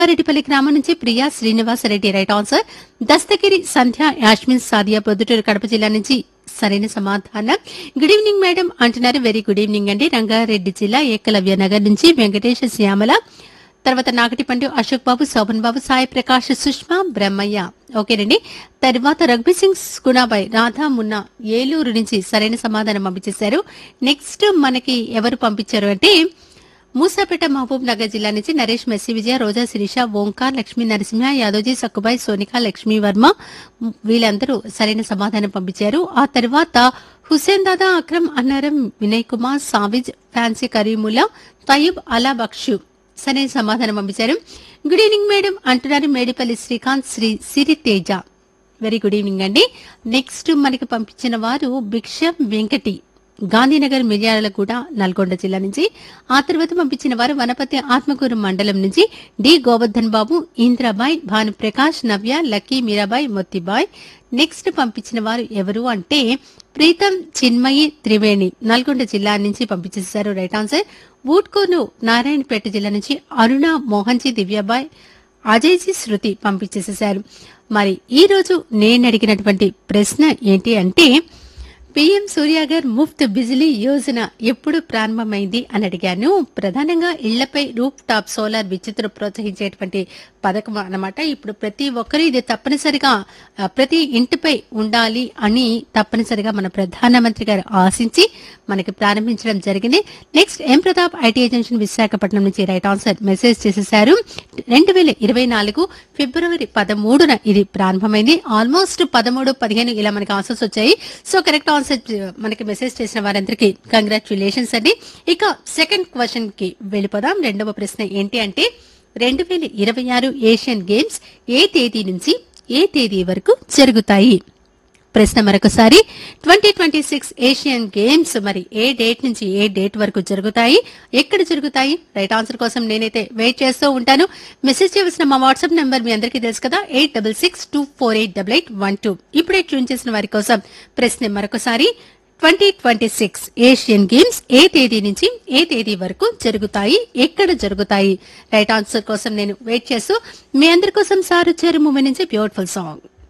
రెడ్డిపల్లి గ్రామం నుంచి Priya Srinivasareddy right answer Dastagiri Sandhya Yasmin Sadiya Proddatur Kadapa జిల్లా నుంచి సరైన సమాధానం గుడ్ ఈవినింగ్ మేడం అంటున్నారు వెరీ గుడ్ ఈవినింగ్ అండి రంగారెడ్డి జిల్లా ఏకలవ్య నగర్ నుంచి వెంకటేశ శ్యామల తర్వాత నాగటిపండు అశోక్ బాబు శోభన్ బాబు సాయి ప్రకాష్ సుష్మా బ్రహ్మయ్య ఓకేనండి తర్వాత రఘుబీ సింగ్ గుణాబాయ్ రాధా మున్నా ఏలూరు నుంచి సరైన సమాధానం పంపించేశారు నెక్స్ట్ మనకి ఎవరు పంపించారు అంటే మూసాపేట మహబూబ్ నగర్ జిల్లా నుంచి నరేష్ మెస్సి విజయ రోజా శిరీష ఓంకార్ లక్ష్మీ నరసింహ యాదోజీ సక్కుబాయ్ సోనికా లక్ష్మీ వర్మ వీళ్ళందరూ సరైన సమాధానం పంపించారు ఆ తర్వాత హుసేన్ దాదా అక్రమ్ అన్నారం వినయ్ కుమార్ సావిజ్ ఫ్యాన్సీ కరీముల్లా తయ్యబ్ అలా బక్షు సరైన సమాధానం పంపించారు గుడ్ ఈవినింగ్ మేడం అంటున్నారు Medipalli Srikanth Sri Siri Teja very good evening అండి నెక్స్ట్ మనకి పంపించిన వారు భిక్షం వెంకటి గాంధీనగర్ మిర్యాలగూడ నల్గొండ జిల్లా నుంచి ఆ తర్వాత పంపించిన వారు వనపతి ఆత్మకూరు మండలం నుంచి D Govardhan Babu Indrabai Bhanuprakash Navya Lucky Meerabai Mottibai next పంపించిన వారు ఎవరు అంటే ప్రీతం చిన్మయి త్రివేణి నల్గొండ జిల్లా నుంచి పంపించేశారు రైట్ ఆన్సర్ ఊట్కోను నారాయణపేట జిల్లా నుంచి అరుణ మోహన్జీ దివ్యాబాయ్ అజయ్జీ శృతి పంపించేసేశారు మరి ఈ రోజు నేను అడిగినటువంటి ప్రశ్న ఏంటి అంటే పీఎం సూర్యాగర్ ముఫ్త్ బిజిలీ యోజన ఎప్పుడు ప్రారంభమైంది అని అడిగాను ప్రధానంగా ఇళ్లపై రూఫ్ టాప్ సోలార్ విద్యుత్తును ప్రోత్సహించేటువంటి పథకం అన్నమాట ఇప్పుడు ప్రతి ఒక్కరు ఇది తప్పనిసరిగా ఆ, ప్రతి ఇంటిపై ఉండాలి అని తప్పనిసరిగా మన ప్రధానమంత్రి గారు ఆశించి మనకి ప్రారంభించడం జరిగింది నెక్స్ట్ ఎం ప్రతాప్ ఐటీ ఏజెన్షన్ విశాఖపట్నం నుంచి రైట్ ఆన్సర్ మెసేజ్ చేసేశారు రెండు వేల ఇరవై నాలుగు ఫిబ్రవరి పదమూడున ఇది ప్రారంభమైంది ఆల్మోస్ట్ పదమూడు పదిహేను ఇలా మనకి ఆన్సర్స్ వచ్చాయి సో కరెక్ట్ ఆన్సర్ మనకి మెసేజ్ చేసిన వారందరికీ కంగ్రాచులేషన్స్ అండి ఇక సెకండ్ క్వశ్చన్ కి వెళ్ళిపోదాం రెండవ ప్రశ్న ఏంటి అంటే రెండు వేల ఇరవై ఆరు ఏషియన్ గేమ్స్ ఏ తేదీ నుంచి ఏ తేదీ వరకు జరుగుతాయి ప్రశ్న మరొకసారి twenty twenty six Asian games మరి ఏ డేట్ నుంచి ఏ డేట్ వరకు జరుగుతాయి ఎక్కడ జరుగుతాయి రైట్ ఆన్సర్ కోసం నేనైతే వెయిట్ చేస్తూ ఉంటాను మెసేజ్ చేయవలసిన మా వాట్సాప్ నెంబర్ మీ అందరికీ తెలుసు కదా eight double six two four eight double eight one two ఇప్పుడే ట్యూన్ చేసిన వారి కోసం ప్రశ్న మరొకసారి twenty twenty six Asian games ఏ తేదీ నుంచి ఏ తేదీ వరకు జరుగుతాయి ఎక్కడ జరుగుతాయి రైట్ ఆన్సర్ కోసం నేను వెయిట్ చేస్తూ మీ అందరి కోసం సార్ వచ్చారు మూవీ నుంచి బ్యూటిఫుల్ సాంగ్